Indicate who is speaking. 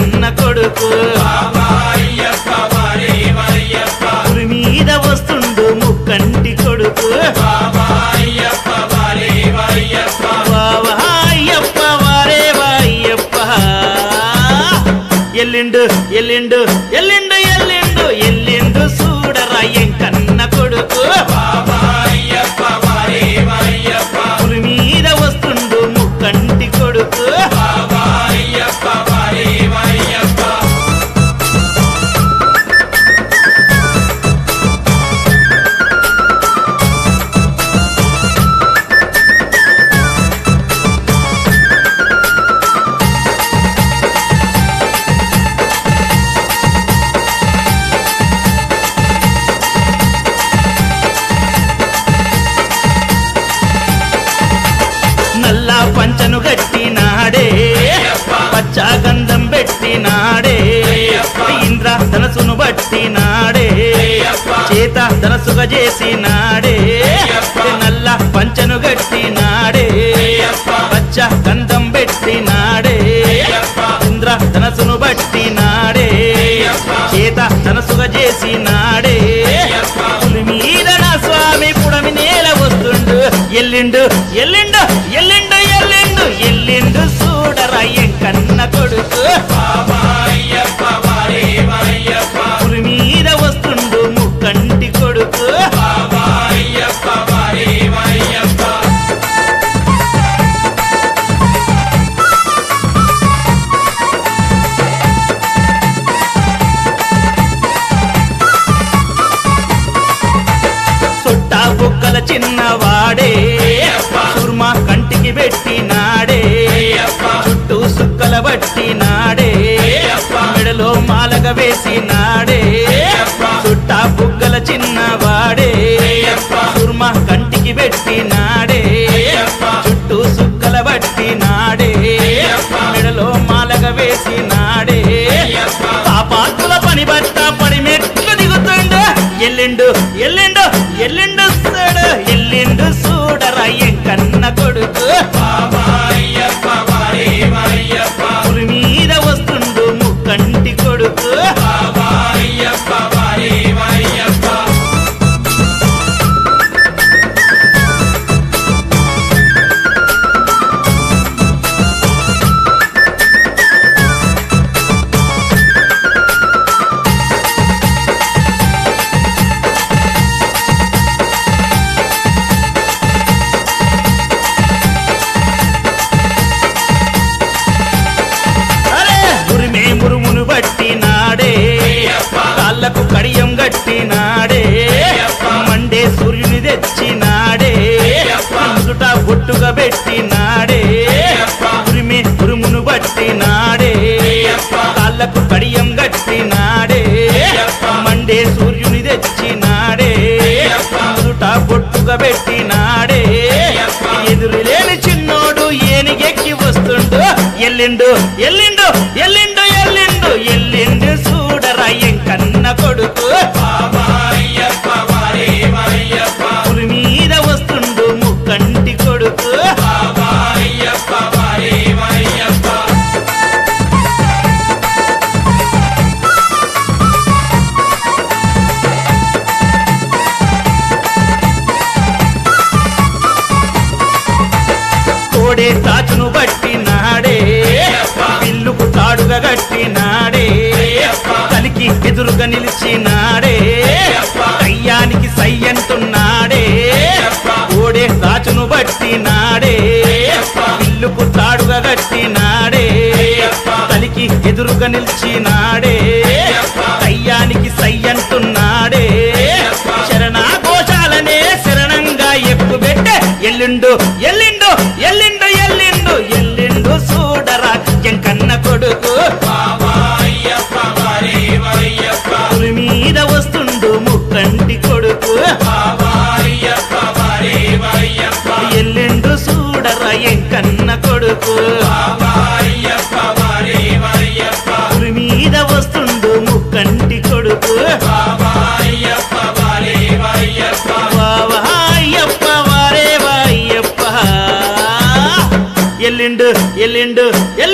Speaker 1: కన్న కొడుకు పులి మీద వస్తుండు ముక్కంటి కొడుకు బావా అయ్యప్ప వారే వాయ్యప్ప ఎల్లిండు ఎల్లిండు ఎల్లిండు ఎల్లిండు ఎల్లిండు చూడరా కన్న కొడుకు పులి మీద వస్తుండు ముక్కంటి కొడుకు నల్ల పంచను గట్టినాడే పచ్చా గంధం పెట్టినాడే ఇంద్ర ధనసును బట్టినాడే చేత ధనసుగా చేసినాడే నల్ల పంచను గట్టినాడే పచ్చ గంధం పెట్టినాడే ఇంద్ర ధనసును బట్టినాడే చేత ధనసుగా చేసినాడే పులి మీద నా స్వామి పుడమి నేల వస్తుండు ఎల్లిండు ఎల్లిండు ఎల్లిండు ఎల్లిండు ఎల్లిండు చూడరా కన్న కొడుకు పులి మీద వస్తుండు ముక్కంటి కొడుకు చుట్టా బుక్కల చిన్నవాడే సుర్మా కంటికి పెట్టినాడే చుట్టూ సుక్కల బట్టినాడే మెడలో మాలగ వేసినాడే చుట్టా బుగ్గల చిన్నవాడే సుర్మా కంటికి పెట్టినాడే చుట్టూ సుక్కల బట్టినాడే మెడలో మాలగ వేసినాడే పాపాత్ముల పని బట్ట పడి మెట్లు దిగుతుండు ఎల్లిండు ఎల్లిండు ఎల్లిండు చూడు ఎల్లిండు చూడరా కన్న కొడుకు పులి మీద వస్తుండు ముక్కంటి కొడుకు అరే ఉరిమే మురుమును బట్టినాడే కాళ్ళకు కడియం గట్టినాడే మండే సూర్యుని తెచ్చినాడే నుదుట బొట్టుగా పెట్టినాడే ఉరిమే ఉరుమును బట్టినాడే కాళ్ళకు కడియం గట్టినాడే మండే సూర్యుని తెచ్చినాడే నుదుట బొట్టుగా పెట్టినాడే ఎదురు లేని చిన్నోడు ఏనిగెక్కి వస్తుండు ఎల్లిండు ఎల్లిండు ఎల్లిండు ఎల్లిండు ఎల్లిండు చూడరా కన్న కొడుకు పులి మీద వస్తుండు ముక్కంటి కొడుకు కోడే తాచును బట్టినాడే పిల్లుకు తాడుగా గట్టినాడే కలికి ఎదురుగా నిలిచినాడే కయ్యానికి సయ్యంటున్నాడే కోడే తాచును బట్టినాడే పిల్లుకు తాడుగా గట్టినాడే కలికి ఎదురుగా నిలిచినాడే కయ్యానికి సయ్యంటున్నాడే శరణా ఘోషాలనే శరణంగా ఎక్కుబెట్టే ఎల్లిండు ఎల్లిండు ఎల్లిండు ఎల్లిండు ఎల్లిండు చూడరా ఎంకన్న కొడుకు పులి మీద వస్తుండు ముక్కంటి కొడుకు ఎల్లిండు చూడరా ఎంకన్న కొడుకు పులి మీద వస్తుండు ముక్కంటి కొడుకు వావా అయ్యప్ప వారే వాయ్యప్ప ఎల్లిండు ఎల్లిండు ఎల్లి